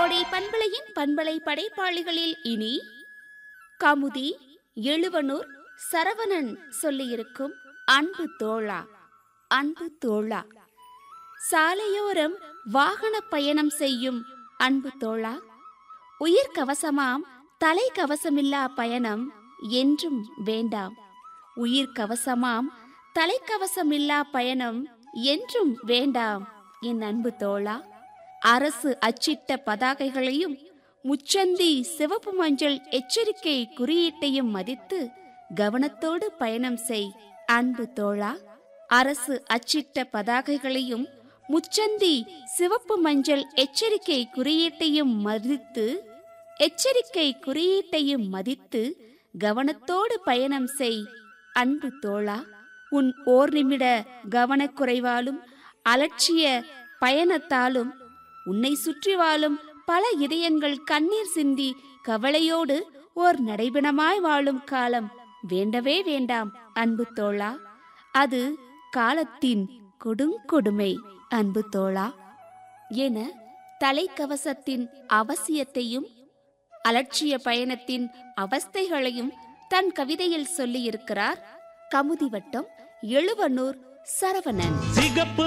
கோடை பண்பலையின் பண்பலை படைப்பாளிகளில் இனி கமுதி எழுவனூர் சரவணன் சொல்லியிருக்கும் அன்பு தோழா அன்பு தோழா சாலையோரம் வாகன பயணம் செய்யும் அன்பு தோழா உயிர் கவசமாம் தலை கவசமில்லா பயணம் என்றும் வேண்டாம் உயிர் கவசமாம் தலைக்கவசமில்லா பயணம் என்றும் வேண்டாம் என் அன்பு தோழா அரசு அச்சிட்ட பதாகைகளையும் முச்சந்தி சிவப்பு மஞ்சள் எச்சரிக்கை குறியீட்டையும் மதித்து கவனத்தோடு பயணம் செய் அன்பு தோழா அரசு அச்சிட்ட பதாகைகளையும் முச்சந்தி சிவப்பு மஞ்சள் எச்சரிக்கை குறியீட்டையும் மதித்து எச்சரிக்கை குறியீட்டையும் மதித்து கவனத்தோடு பயணம் செய் அன்பு தோழா உன் ஓர் நிமிட கவனக்குறைவாலும் அலட்சிய பயணத்தாலும் உன்னை சுற்றி வாழும் பல இதயங்கள் கண்ணீர் சிந்தி கவலையோடு ஓர் நடைபெணமாய் வாழும் காலம் வேண்டவே வேண்டாம் அன்பு தோழா அது காலத்தின் கொடுங்கொடுமை அன்பு தோழா என தலைக்கவசத்தின் அவசியத்தையும் அலட்சிய பயணத்தின் அவஸ்தைகளையும் தன் கவிதையில் சொல்லியிருக்கிறார் கமுதி வட்டம் எழுவனூர் சரவணன் சிகப்பு